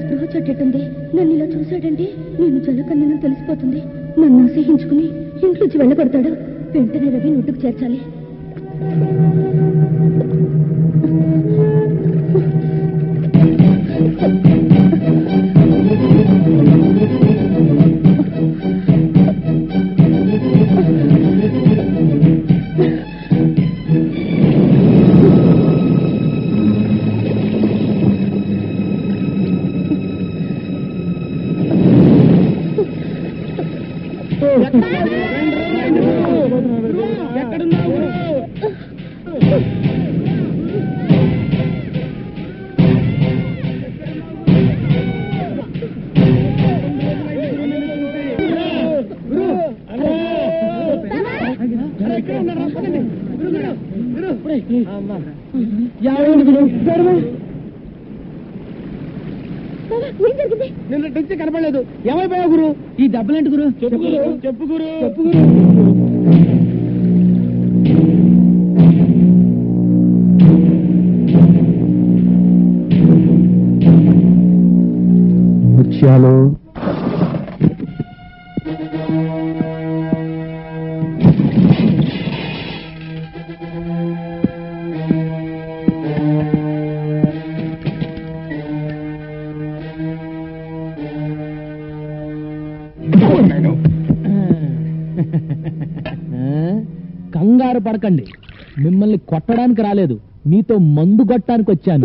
స్పృహ చెట్టెట్టుంది నన్ను ఇలా చూశాడంటే నేను జలకన్యను తెలిసిపోతుంది నన్ను అసహించుకుని ఇంట్లోంచి వెళ్ళగొడతాడు వెంటనే రవి నుట్టుకు చేర్చాలి ఏం జరిగింది నిన్న నుంచి కనపడలేదు ఏమైపోయావు గురు ఈ డబ్బులేంటి గురు చెప్పు గురు చెప్పు గురు చెప్పు గురు ముత్యాలు కంగారు పడకండి మిమ్మల్ని కొట్టడానికి రాలేదు మీతో మందు కొట్టడానికి వచ్చాను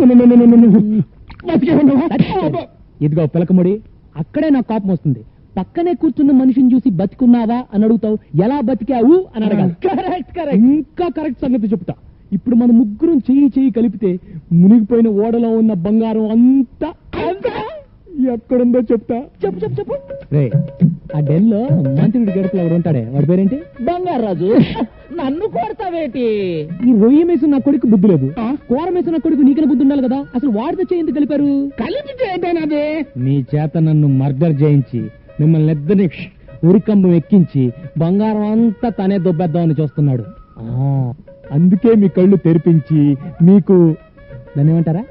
ఇదిగో పిలకముడి అక్కడే నాకు కోపం వస్తుంది పక్కనే కూర్చున్న మనిషిని చూసి బతికున్నావా అని అడుగుతావు ఎలా బతికావు అని అడగాలి కరెక్ట్ కరెక్ట్ ఇంకా కరెక్ట్ సంగతి చెప్తా ఇప్పుడు మన ముగ్గురం చెయ్యి చెయ్యి కలిపితే మునిగిపోయిన ఓడలో ఉన్న బంగారం అంతా అంతా ఎక్కడుందో చెప్తా చెప్పు చెప్పు చెప్పు రే ఆ డెన్ లో మంత్రుడి గడుపులో ఎవడు ఉంటాడే వాడి పేరేంటి బంగారాజు నన్ను కొడతావేటి ఈ రొయ్య మేసిన నా కొడుకు బుద్ధి లేదు కూర మేసిన నా కొడుకు నీకనే బుద్ధి ఉండాలి కదా అసలు వాడితో చేయి ఎందుకు కలిపారు కలిపి ఏంటనేది నీ చేత నన్ను మర్డర్ చేయించి మిమ్మల్ని ఇద్దరిని ఉరికంబం ఎక్కించి బంగారం అంతా తనే దొబ్బేద్దామని చూస్తున్నాడు ఆ, అందుకే మీ కళ్ళు తెరిపించి మీకు దాన్ని ఏమంటారా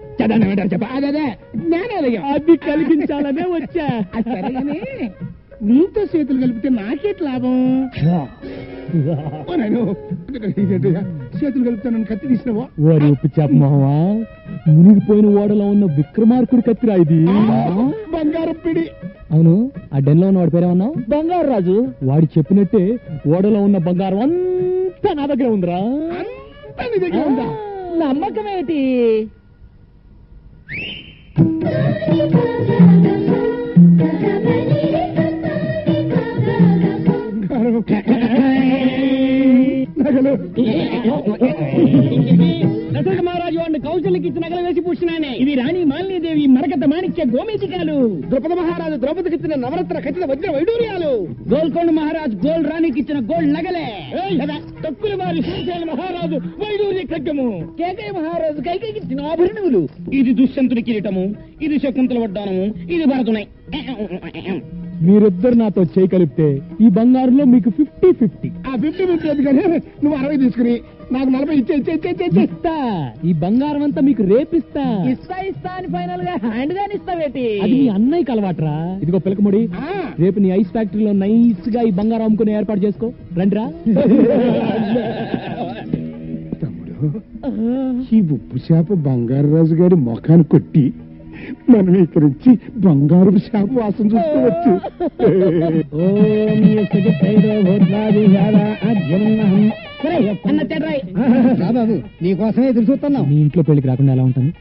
అది కలిగించాలనే వచ్చా నీతో చేతులు కలిపితే నాకేట్ లాభం ఓ నాయనో, ఇదేంటయ్యా? చేతులు కలుపుతానని కత్తి తీసినవా ఓరి ఉప్పు చెప్పమోహమా మునిగిపోయిన ఓడలో ఉన్న విక్రమార్కుడి కత్తిరా ఇది బంగారం పిడి అవును ఆ డెన్ లో ఉన్న వాడి పేరేమన్నావు బంగారు రాజు వాడు చెప్పినట్టే ఓడలో ఉన్న బంగారం అంతా నా దగ్గర ఉందిరా అంతా నీ దగ్గర ఉందా నమ్మకం ఏంటి నగలు దశరథ మహారాజు వాడిని కౌశల్యకి ఇచ్చి నగలు వేసి పూసినానే ఇది రాణి మాలినీదేవి మరకత మాణిక్య గోమేతికాలు ద్రౌపద మహారాజు ద్రౌపదికి ఇచ్చిన నవరత్న ఖచ్చిత వజ్ర వైడూర్యాలు గోల్కొండ మహారాజ్ గోల్డ్ రాణికి ఇచ్చిన గోల్డ్ నగలే కదా తక్కువ వారి శ్రీశైల మహారాజు వైడూర్య ఖడ్గము కేకయ్య మహారాజు కైకైకి ఇచ్చిన ఆభరణములు ఇది దుష్యంతుడి కిరీటము ఇది శకుంతల వడ్డానము ఇది భరతునై మీరిద్దరు నాతో చేయి కలిపితే ఈ బంగారులో మీకు ఫిఫ్టీ ఫిఫ్టీ ఆ ఫిఫ్టీ ఫిఫ్టీ ఎందుకని నువ్వు అరవై తీసుకుని నాకు నలభై ఇచ్చే ఇచ్చే ఇచ్చే ఇచ్చే ఇచ్చే ఇస్తా ఈ బంగారం అంతా మీకు రేపిస్తా ఇస్తా ఇస్తా అని ఫైనల్ గా హ్యాండ్ గాని ఇస్తావేటి అది మీ అన్నయ్యకి అలవాట్రా ఇదిగో పిలకముడి ఆ, రేపు నీ ఐస్ ఫ్యాక్టరీలో నైస్ గా ఈ బంగారం అమ్ముకునే ఏర్పాటు చేసుకో రండిరా తమ్ముడు ఈ ఉప్పు చేప బంగారు రాజు గారి ముఖాన్ని కొట్టి మనం ఇక్కడి నుంచి బంగారు చేప వాసన చూసుకోవచ్చు ఓం యశజతైరో భూత్వాదిహార అద్యమన్నహం. సరే, అన్న తేడ్రాయ్. బాబు నీకోసమే ఎదురు చూస్తున్నాం మీ ఇంట్లో పెళ్లికి రాకుండా ఎలా ఉంటాను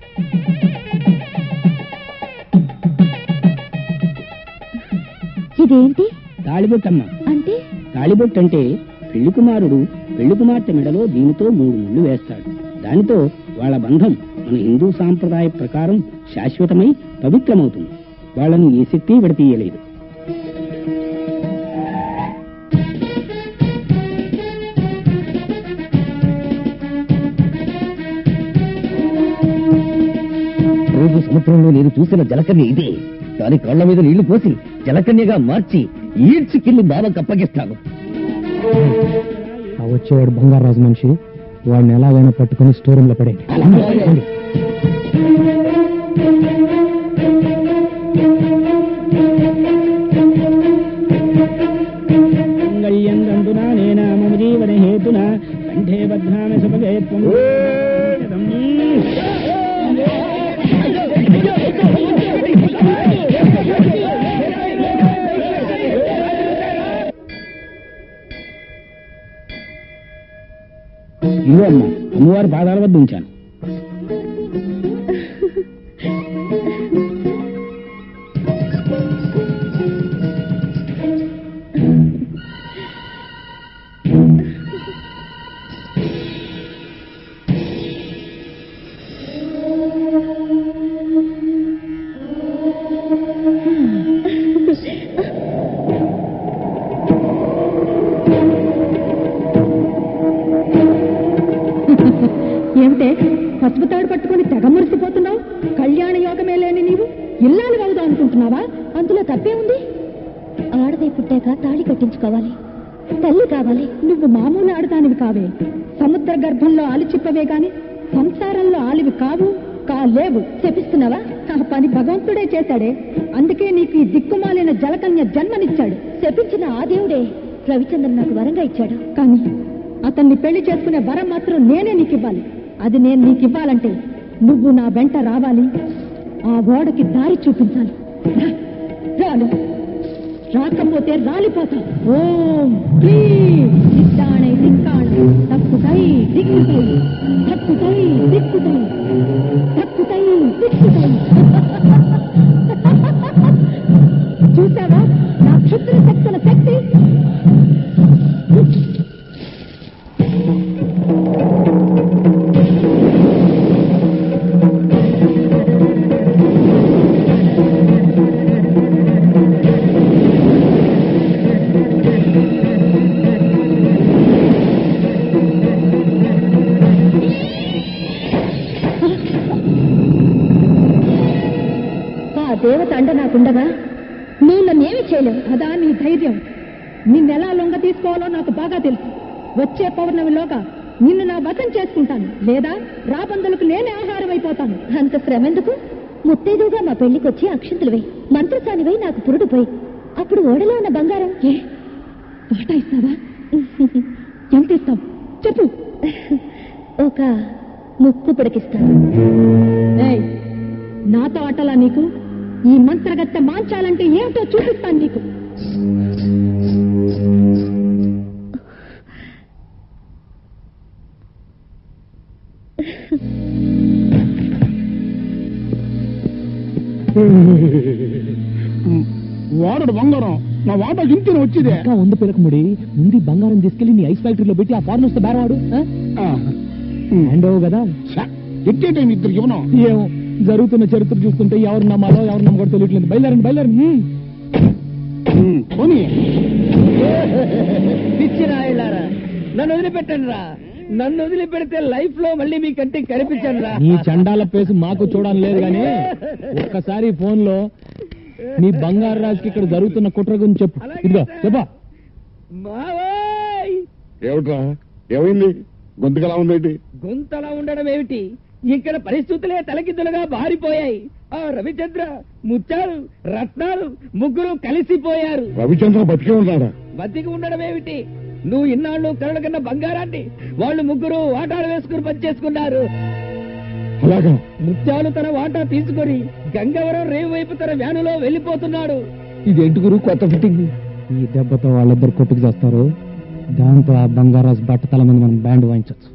ఇదేంటి తాళిబొట్టమ్మ అంటే తాళిబొట్టు అంటే పెళ్లి కుమారుడు పెళ్లి కుమార్తె మెడలో దీనితో మూడు ముళ్ళు వేస్తాడు దానితో వాళ్ళ బంధం మన హిందూ సాంప్రదాయ ప్రకారం శాశ్వతమై పవిత్రమవుతుంది వాళ్ళని ఏ శక్తి విడతీయలేదు రోజు సముద్రంలో నేను చూసిన జలకన్య ఇదే దాని కళ్ళ మీద నీళ్లు పోసి జలకన్యగా మార్చి ఈడ్చికెళ్లి బావకు అప్పగిస్తాను ఆ వచ్చేవాడు బంగారాజు మనిషి వాడిని ఎలాగైనా పట్టుకుని స్టోర్ రూమ్ లో పడే ఇదిగో అమ్మా అమ్మవారి పాదాల వద్ద ఉంచాను ఏమిటే పసుపు తాడు పట్టుకొని తెగ మురిసిపోతున్నావు కళ్యాణ యోగమే లేని నీవు ఇల్లాలు అవుదాం అనుకుంటున్నావా అందులో తప్పే ఉంది ఆడదే పుట్టాక తాళి కట్టించుకోవాలి తల్లి కావాలి నువ్వు మామూలు ఆడదానివి కావే సముద్ర గర్భంలో ఆలిచిప్పవే గాని సంసారంలో ఆలివి కావు కాలేవు శపిస్తున్నావా ఆ పని భగవంతుడే చేశాడే అందుకే నీకు ఈ దిక్కుమాలిన జలకన్య జన్మనిచ్చాడు శపించిన ఆ దేవుడే రవిచంద్రన్ నాకు వరంగా ఇచ్చాడు కానీ అతన్ని పెళ్లి చేసుకునే వరం మాత్రం నేనే నీకు ఇవ్వాలి అది నేను నీకు ఇవ్వాలంటే నువ్వు నా వెంట రావాలి ఆ ఓడకి దారి చూపించాలి రా, రాను రాకపోతే రాలిపోతా ఓం క్లీం సిద్ధాణై దిక్కాణ తప్పుతై దిక్కుతై తప్పుతై దిక్కుతై తప్పుతై దిక్కుతై చూసావా నా క్షుద్ర శక్తుల శక్తి ఆ దేవత అండ నాకుండగా నువ్వు నన్నేమి చేయలేవు అదా నీ ధైర్యం నిన్నెలా లొంగ తీసుకోవాలో నాకు బాగా తెలుసు వచ్చే పౌర్ణమిలోగా నిన్ను నా వశం చేసుకుంటాను లేదా రాబందులకు నేనే ఆహారం అయిపోతాను అంత శ్రమెందుకు ముత్తైదుగా మా పెళ్లికి వచ్చి అక్షంతలు వేయి మంత్రసానివై నాకు పురుడు పోయి అప్పుడు ఓడలో ఉన్న బంగారం ఏ వాటా ఇస్తావా ఎంత ఇస్తావు చెప్పు ఒక ముక్కు పిడకిస్తాను ఏయ్ నాతో ఆటలా నీకు ఈ మంత్రగత్తె మాంచాలంటే ఏమిటో చూపిస్తాను నీకు వాడడు బంగారం నా వాట ఇంటిని వచ్చిదే ఇంకా ఉంది పిలకముడి ముందు ఈ బంగారం తీసుకెళ్లి నీ ఐస్ ఫ్యాక్టరీలో పెట్టి ఆ ఫారెనర్స్ తో బేరవాడు ఆ, హ్యాండ్ ఓవర్ కదా ఛ, ఎట్టే టైం ఇద్దరు ఇవ్వను ఏమో జరుగుతున్న చరిత్ర చూస్తుంటే ఎవరు నమ్మాలో ఎవరు నమ్మకూడదు తెలియట్లేదు బయలుదేరండి బయలుదేరండి ఉమ్, పోనీ పిచ్చి రాయిలారా నన్ను వదిలిపెట్టండి రా నన్ను వదిలిపెడితే లైఫ్ లో మళ్ళీ మీ కంటికి కనిపించండి రా నీ చండాల పేసు మాకు చూడడం లేదు గానీ ఒక్కసారి ఫోన్ లో నీ బంగారు రాజుకి ఇక్కడ జరుగుతున్న కుట్ర గురించి చెప్పు ఇదిగో చెప్పా మావోయ్ ఏమిట్రా ఏమైంది గొంతుకలా ఉందేంటి గొంతలా ఉండడం ఏమిటి ఇక్కడ పరిస్థితులే తలకిద్దులుగా బారిపోయాయి ఆ రవిచంద్ర ముత్యాలు రత్నాలు ముగ్గురు కలిసిపోయారు రవిచంద్ర బతికే ఉన్నాడా బతికి ఉండడం ఏమిటి నువ్వు ఇన్నాళ్ళు కరడు కన్నా బంగారాన్ని వాళ్ళు ముగ్గురు వాటాలు వేసుకుని పనిచేసుకున్నారు అలాగా ముత్యాలు తన వాటా తీసుకొని గంగవరం రేవు వైపు తన వ్యానులో వెళ్ళిపోతున్నాడు ఇదేంటి గురు కొత్త ఫిట్టింగ్ ఈ దెబ్బతో వాళ్ళిద్దరు కొట్టుకు చేస్తారు దాంతో ఆ బంగారాజు బట్ట తల మీద మనం బ్యాండ్ వాయించవచ్చు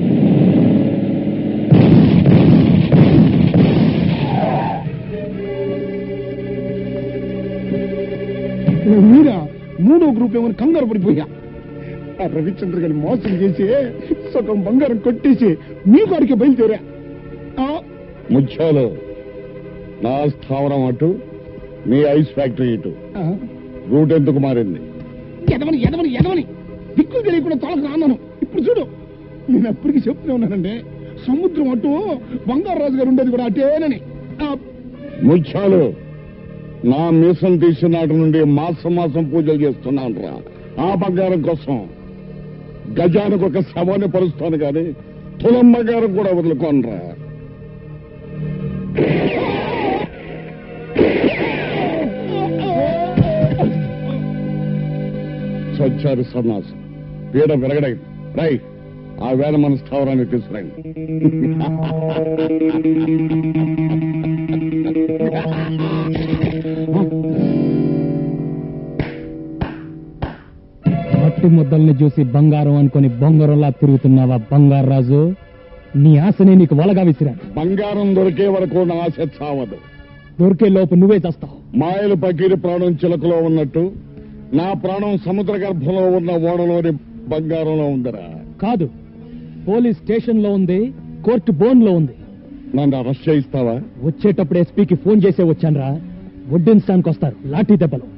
మీరా మూడో గ్రూప్ ఏమని కంగారు పడిపోయా ఆ రవిచంద్ర గారిని మోసం చేసి సగం బంగారం కొట్టేసి మీ వాడికి బయలుదేరా ఆ, ముత్యాలు నా స్థావరం అటు మీ ఐస్ ఫ్యాక్టరీ ఇటు ఆ, రూట్ ఎందుకు మారింది ఎదవని ఎదవని ఎదవని దిక్కులు తెలియకుండా తొలకు రాన్నాను ఇప్పుడు చూడు నేను అప్పటికి చెప్తూనే ఉన్నానండి సముద్రం అటు బంగారు రాజు గారు ఉండేది కూడా అటేనని ఆ, ముత్యాలు నా మీసం తీసిన నాటి నుండి మాసం మాసం పూజలు చేస్తున్నాను రా ఆ బంగారం కోసం గజానికి ఒక శవాన్ని పరుస్తాను కానీ తులం బంగారం కూడా వదులుకోనరా సచ్చారు సన్నాసం పీడ విరగడైంది రై ఆ వేళ మన స్థావరాన్ని తీసుకురండి మట్టి మట్టి ముద్దల్ని చూసి బంగారం అనుకొని బొంగరంలా తిరుగుతున్నావా బంగారు రాజు నీ ఆశనే నీకు వలగా విసిరాను బంగారం దొరికే వరకు నా ఆశ చావదు దొరికే లోపు నువ్వే చేస్తావు మాయలు పకీరి ప్రాణం చిలకలో ఉన్నట్టు నా ప్రాణం సముద్ర గర్భంలో ఉన్న ఓడలోని బంగారంలో ఉందరా కాదు పోలీస్ స్టేషన్ లో ఉంది కోర్టు బోన్ లో ఉంది నన్ను అరెస్ట్ చేయిస్తావా వచ్చేటప్పుడు ఎస్పీకి ఫోన్ చేసే వచ్చానురా వడ్డించడానికి వస్తారు లాఠీ దెబ్బలు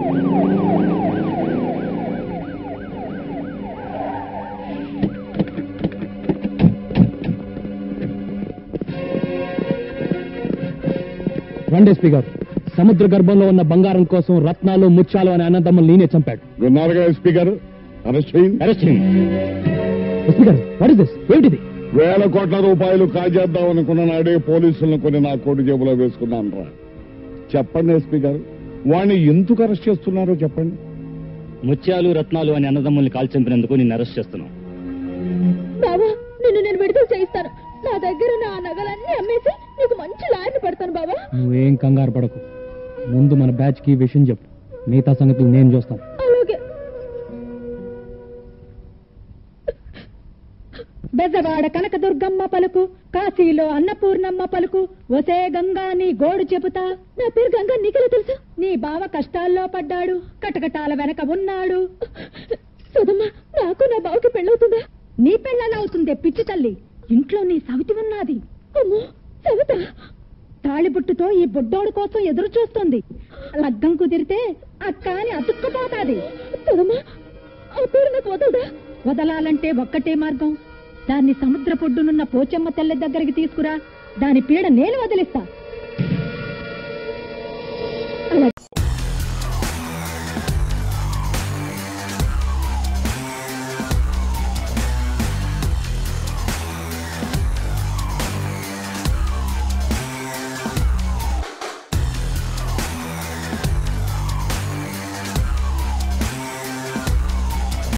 రండి ఎస్పీ గారు సముద్ర గర్భంలో ఉన్న బంగారం కోసం రత్నాలు ముత్యాలు అనే అన్నదమ్ములు నేనే చంపాడు విన్నారుగా ఎస్పీ గారు అరెస్ట్ చేయండి అరెస్ట్ ఎస్పీ గారు వాట్ ఇస్ దిస్ ఏమిటిది వేల కోట్ల రూపాయలు కాజేద్దాం అనుకున్న నాడే పోలీసులను కొన్ని నా కోటి జేబులో వేసుకున్నాను రా చెప్పండి ఎస్పీ గారు వాణ్ణి ఎందుకు అరెస్ట్ చేస్తున్నారో చెప్పండి ముత్యాలు రత్నాలు అని అన్నదమ్ముల్ని కాల్ చంపినందుకు నిన్ను అరెస్ట్ చేస్తున్నాం బావా నిన్ను నేను విడుదల చేయిస్తాను నా దగ్గర నా నగలన్నీ అమ్మేసి నీకు మంచి లాయర్ని పెడతాను బావా నువ్వేం కంగారు పడకు ముందు మన బ్యాచ్ కి విషయం చెప్పు మిగతా సంగతులు నేను చూస్తాను అలాగే బెజవాడ కనకదుర్గమ్మ పలుకు కాశీలో అన్నపూర్ణమ్మ పలుకు ఒసే గంగా నీ గోడు చెబుతా నా పేరు గంగా నీకెలా తెలుసు నీ బావ కష్టాల్లో పడ్డాడు కటకటాల వెనక ఉన్నాడు సుధమ్మ నాకు నా బావకి పెళ్ళవుతుందా నీ పెళ్ళలా అవుతుందే పిచ్చి తల్లి ఇంట్లో నీ సవితి ఉన్నది అమ్మో సవిత తాళిబుట్టుతో ఈ బుడ్డోడు కోసం ఎదురు చూస్తుంది లగ్గం కుదిరితే అక్క అని అతుక్కుపోతాది సుధమ్మ ఆ పేరు నాకు వదలదా వదలాలంటే ఒక్కటే మార్గం దాన్ని సముద్ర పొడ్డునున్న పోచమ్మ తెల్ల దగ్గరికి తీసుకురా దాని పీడ నేను వదిలిస్తా